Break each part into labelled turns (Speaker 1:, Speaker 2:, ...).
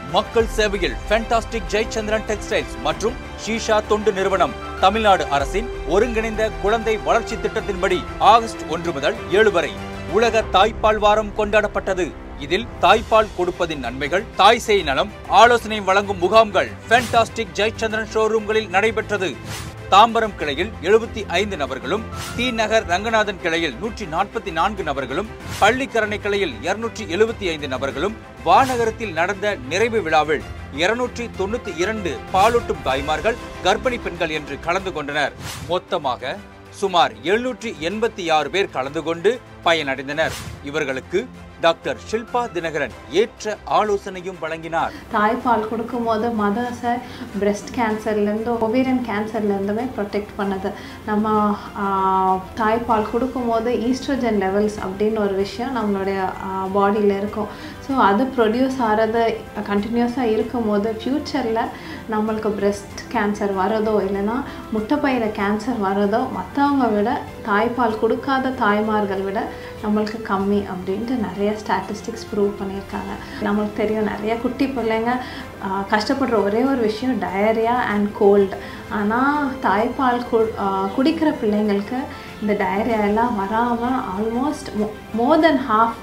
Speaker 1: மக்கள் சேவையில் fantastic Jayachandran textiles மற்றும் ஷீஷா தொண்டு நிறுவனம் தமிழ்நாடு அரசின் ஒருங்கிணைந்த குழந்தை வளர்ச்சி திட்டத்தின்படி ஆகஸ்ட் ஒன்று முதல் ஏழு வரை உலக தாய்ப்பால் வாரம் கொண்டாடப்பட்டது இதில் தாய்ப்பால் கொடுப்பதின் நன்மைகள் தாய் சேய் நலம் ஆலோசனை வழங்கும் முகாம்கள் ஃபேண்டாஸ்டிக் ஜெயச்சந்திரன் ஷோரூம்களில் நடைபெற்றது தாம்பரம் கிளையில் எழுபத்தி ஐந்து நபர்களும் டி நகர் ரங்கநாதன் கிளையில் நூற்றி நாற்பத்தி நான்கு நபர்களும் பள்ளிக்கரணை கிளையில் இருநூற்றி எழுபத்தி ஐந்து நபர்களும் வானகரத்தில் நடந்த நிறைவு விழாவில் இருநூற்றி தொண்ணூத்தி இரண்டு பாலூட்டும் தாய்மார்கள் கர்ப்பிணி பெண்கள் என்று கலந்து கொண்டனர் மொத்தமாக சுமார் எழுநூற்றி எண்பத்தி ஆறு பேர் கலந்து கொண்டு பயனடைந்தனர் இவர்களுக்கு டாக்டர் ஷில்பா தினகரன் ஏற்ற ஆலோசனையும் வழங்கினார்
Speaker 2: தாய்ப்பால் கொடுக்கும்போது மதர்ஸை பிரெஸ்ட் கேன்சர்லேருந்து ஒவேரியன் கேன்சர்லேருந்துமே ப்ரொடெக்ட் பண்ணுது நம்ம ஆஹ், தாய்ப்பால் கொடுக்கும்போது ஈஸ்ட்ரோஜன் லெவல்ஸ் அப்படின்னு ஒரு விஷயம் நம்மளுடைய பாடியில் இருக்கும் ஸோ அது ப்ரொடியூஸ் ஆகிறது கண்டினியூஸாக இருக்கும்போது ஃப்யூச்சரில் நம்மளுக்கு பிரெஸ்ட் கேன்சர் வரதோ இல்லைன்னா முட்டைப்பயிர கேன்சர் வரதோ மற்றவங்க விட தாய்ப்பால் கொடுக்காத தாய்மார்கள் விட நம்மளுக்கு கம்மி அப்படின்ட்டு நிறைய ஸ்டாட்டிஸ்டிக்ஸ் ப்ரூவ் பண்ணியிருக்காங்க நம்மளுக்கு தெரியும் நிறைய குட்டி பிள்ளைங்க ஆஹ், கஷ்டப்படுற ஒரே ஒரு விஷயம் டயரியா அண்ட் கோல்டு ஆனால் தாய்ப்பால் கு ஆஹ், குடிக்கிற பிள்ளைங்களுக்கு இந்த டயரியா எல்லாம் வராமல் almost more then half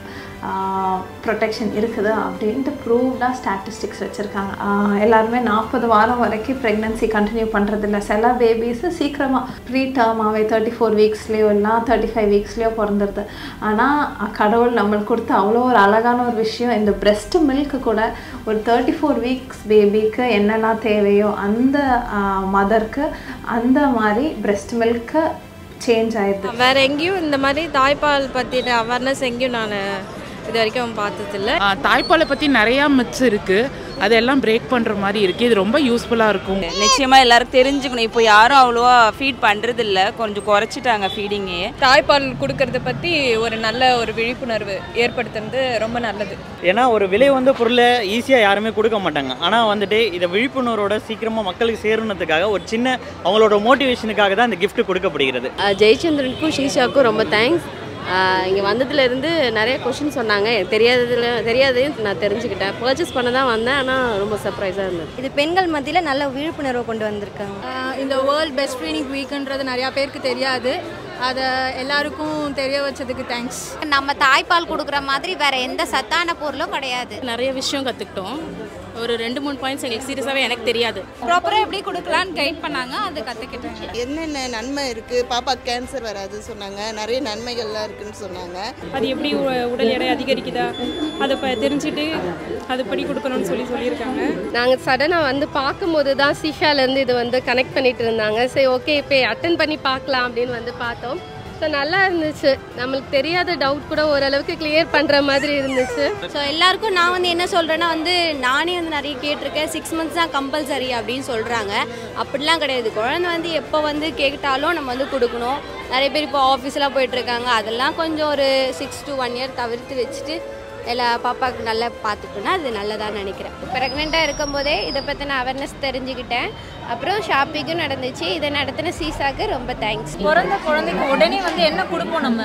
Speaker 2: protection இருக்குது அப்படின்ட்டு ப்ரூவ்டாக ஸ்டாட்டிஸ்டிக்ஸ் வச்சுருக்காங்க எல்லாருமே நாற்பது வாரம் வரைக்கும் ப்ரெக்னன்சி கண்டினியூ பண்ணுறதில்ல சில பேபிஸு சீக்கிரமாக ப்ரீ டேர்மாகவே தேர்ட்டி ஃபோர் வீக்ஸ்லேயோ இல்லைனா தேர்ட்டி ஃபைவ் வீக்ஸ்லேயோ பிறந்துருது ஆனால் கடவுள் நம்மளுக்கு கொடுத்த அவ்வளோ ஒரு அழகான ஒரு விஷயம் இந்த breast மில்க்கு கூட ஒரு தேர்ட்டி ஃபோர் வீக்ஸ் பேபிக்கு என்னெல்லாம் தேவையோ அந்த மதருக்கு அந்த மாதிரி breast மில்க்கு சேஞ்ச் ஆயிடுது
Speaker 3: வேற எங்கேயும் இந்த மாதிரி தாய்ப்பால் பற்றின அவேர்னஸ் எங்கேயும் நான் இது வரைக்கும் பார்த்ததில்ல
Speaker 4: ஆ, தாய்ப்பாலை பற்றி நிறையா மித்ஸ் இருக்குது அதெல்லாம் பிரேக் பண்ணுற மாதிரி இருக்குது இது ரொம்ப யூஸ்ஃபுல்லாக இருக்கும்
Speaker 5: நிச்சயமா எல்லாரும் தெரிஞ்சுக்கணும் இப்போ யாரும் அவ்வளோவா ஃபீட் பண்றது இல்ல கொஞ்சம் குறைச்சிட்டாங்க ஃபீடிங்கே
Speaker 6: தாய்ப்பால் கொடுக்கறத பற்றி ஒரு நல்ல ஒரு விழிப்புணர்வு ஏற்படுத்துறது ரொம்ப நல்லது
Speaker 7: ஏன்னா ஒரு விலை வந்த பொருளை ஈஸியாக யாருமே கொடுக்க மாட்டாங்க ஆனால் வந்துட்டு இதை விழிப்புணர்வோட சீக்கிரமாக மக்களுக்கு சேரணுன்றதுக்காக ஒரு சின்ன அவங்களோட மோட்டிவேஷனுக்காக தான் இந்த gift கொடுக்கப்படுகிறது
Speaker 3: ஜெயச்சந்திரனுக்கும் ஷீஷாவுக்கும் ரொம்ப தேங்க்ஸ் இங்கே வந்ததுலேருந்து நிறைய கொஷின் சொன்னாங்க எனக்கு தெரியாததுல தெரியாதையும் நான் தெரிஞ்சுக்கிட்டேன் பர்ச்சேஸ் பண்ண தான் வந்தேன் ஆனால் ரொம்ப சர்ப்ரைஸாக இருந்தது
Speaker 8: இது பெண்கள் மத்தியில் நல்ல விழிப்புணர்வை கொண்டு வந்திருக்காங்க
Speaker 6: இந்த வேர்ல்ட் பெஸ்ட் ட்ரைனிங் வீக்குன்றது நிறையா பேருக்கு தெரியாது அதை எல்லாருக்கும் தெரிய வச்சதுக்கு தேங்க்ஸ்
Speaker 8: நம்ம தாய்ப்பால் கொடுக்குற மாதிரி வேற எந்த சத்தான பொருளும் கிடையாது
Speaker 3: நிறைய விஷயம் கற்றுக்கிட்டோம் ஒரு ரெண்டு மூணு பாயிண்ட்ஸ் எங்களுக்கு சீரியஸாகவே எனக்கு தெரியாது
Speaker 6: ப்ராப்பராக எப்படி கொடுக்கலான்னு கைட் பண்ணாங்க அதை கற்றுக்கிட்டேன்
Speaker 9: என்னென்ன நன்மை இருக்குது பாப்பா கேன்சர் வராது சொன்னாங்க நிறைய நன்மைகள்லாம் இருக்குன்னு சொன்னாங்க
Speaker 6: அது எப்படி உடல் எடை அதிகரிக்குதா அதை இப்போ தெரிஞ்சுட்டு அதுபடி கொடுக்கணும்னு சொல்லி சொல்லியிருக்காங்க
Speaker 3: நாங்கள் சடனாக வந்து பார்க்கும்போது தான் சீஷாலேருந்து இது வந்து கனெக்ட் பண்ணிட்டு இருந்தாங்க சரி ஓகே இப்போ அட்டன் பண்ணி பார்க்கலாம் அப்படின்னு வந்து பார்த்தோம் ஸோ நல்லா இருந்துச்சு நம்மளுக்கு தெரியாத டவுட் கூட ஓரளவுக்கு கிளியர் பண்ணுற மாதிரி இருந்துச்சு
Speaker 8: ஸோ எல்லாருக்கும் நான் வந்து என்ன சொல்கிறேன்னா வந்து நானே வந்து நிறைய கேட்டிருக்கேன் சிக்ஸ் மந்த்ஸ் தான் கம்பல்சரி அப்படின்னு சொல்கிறாங்க அப்படிலாம் கிடையாது குழந்தை வந்து எப்போ வந்து கேட்டாலும் நம்ம வந்து கொடுக்கணும் நிறைய பேர் இப்போ ஆஃபீஸ்லாம் போயிட்டுருக்காங்க அதெல்லாம் கொஞ்சம் ஒரு சிக்ஸ் to ஒன் இயர் தவிர்த்து வச்சுட்டு எல்லா பாப்பாவுக்கு நல்லா பார்த்துக்கணும்னா அது நல்லதாக நினைக்கிறேன் ப்ரெக்னெண்ட்டாக இருக்கும்போதே இதை பற்றின அவேர்னஸ் தெரிஞ்சுக்கிட்டேன் அப்புறம் ஷாப்பிங்கும் நடந்துச்சு இதை நடத்தின சீசாக்கு ரொம்ப தேங்க்ஸ்
Speaker 6: பிறந்த குழந்தைக்கு உடனே வந்து என்ன கொடுப்போம் நம்ம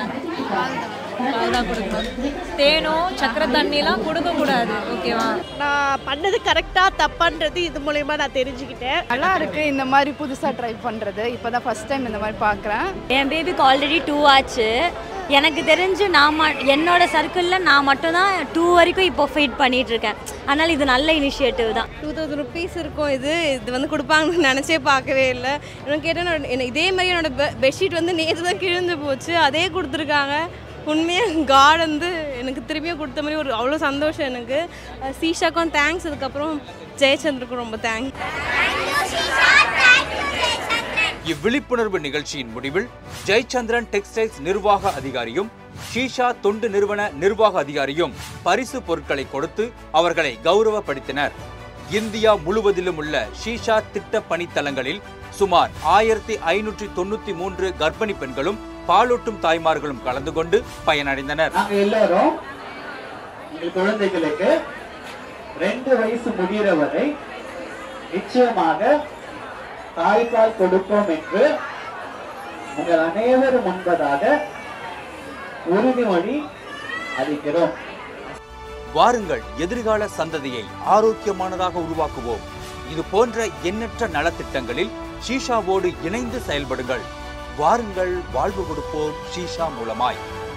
Speaker 6: அதுதான் கொடுக்கணும் தேனோ சக்கரை தண்ணிலாம் கொடுக்கக்கூடாது ஓகேவா
Speaker 9: நான் பண்ணது கரெக்டாக தப்பான்றது இது மூலயமா நான் தெரிஞ்சுக்கிட்டேன்
Speaker 2: நல்லா இருக்கு இந்த மாதிரி புதுசாக ட்ரை பண்ணுறது இப்போ தான் ஃபஸ்ட் டைம் இந்த மாதிரி பார்க்குறேன்
Speaker 8: என் பேபிக்கு ஆல்ரெடி டூ ஆச்சு எனக்கு தெரிஞ்சு நான் ம என்னோட சர்க்கிளில் நான் மட்டும் தான் டூ வரைக்கும் இப்போ ஃபீட் பண்ணிட்டு இருக்கேன் அதனால் இது நல்ல இனிஷியேட்டிவ் தான்
Speaker 3: டூ தௌசண்ட் ருபீஸ் இருக்கும் இது இது வந்து கொடுப்பாங்கன்னு நினச்சே பார்க்கவே இல்லை இன்னும் கேட்டால் என்ன இதே மாதிரி என்னோட பெ பெட்ஷீட் வந்து நேற்று தான் கிழிந்து போச்சு அதே கொடுத்துருக்காங்க உண்மையாக காட் வந்து எனக்கு திரும்பியும் கொடுத்த மாதிரி ஒரு அவ்வளோ சந்தோஷம் எனக்கு அஹ் சீஷாக்கும் தேங்க்ஸ் அதுக்கப்புறம் ஜெயச்சந்திரக்கும் ரொம்ப தேங்க்ஸ்
Speaker 1: இவ்விழிப்புணர்வு நிகழ்ச்சியின் முடிவில் ஜெயச்சந்திரன் டெக்ஸ்டைல்ஸ் நிர்வாக அதிகாரியும் ஷீஷா தொண்டு நிறுவன நிர்வாக அதிகாரியும் பரிசு பொருட்களை கொடுத்து அவர்களை கௌரவப்படுத்தினர் இந்தியா முழுவதிலும் உள்ள ஷீஷா திட்ட பணித்தலங்களில் சுமார் ஆயிரத்தி ஐநூற்றி தொண்ணூத்தி மூன்று கர்ப்பிணி பெண்களும் பாலூட்டும் தாய்மார்களும் கலந்து கொண்டு பயனடைந்தனர்
Speaker 7: நாங்கள் எல்லாரும் எங்கள் குழந்தைகளுக்கு ரெண்டு வயசு முடிகிற வரை நிச்சயமாக தாய்ப்பால் கொடுப்போம் என்று உங்கள் அனைவரும் முன்பதாக உறுதிமொழி அளிக்கிறோம்
Speaker 1: வாருங்கள் எதிர்கால சந்ததியை ஆரோக்கியமானதாக உருவாக்குவோம் இது போன்ற எண்ணற்ற நலத்திட்டங்களில் ஷீஷாவோடு இணைந்து செயல்படுங்கள் வாருங்கள் வாழ்வு கொடுப்போம் ஷீஷா மூலமாய்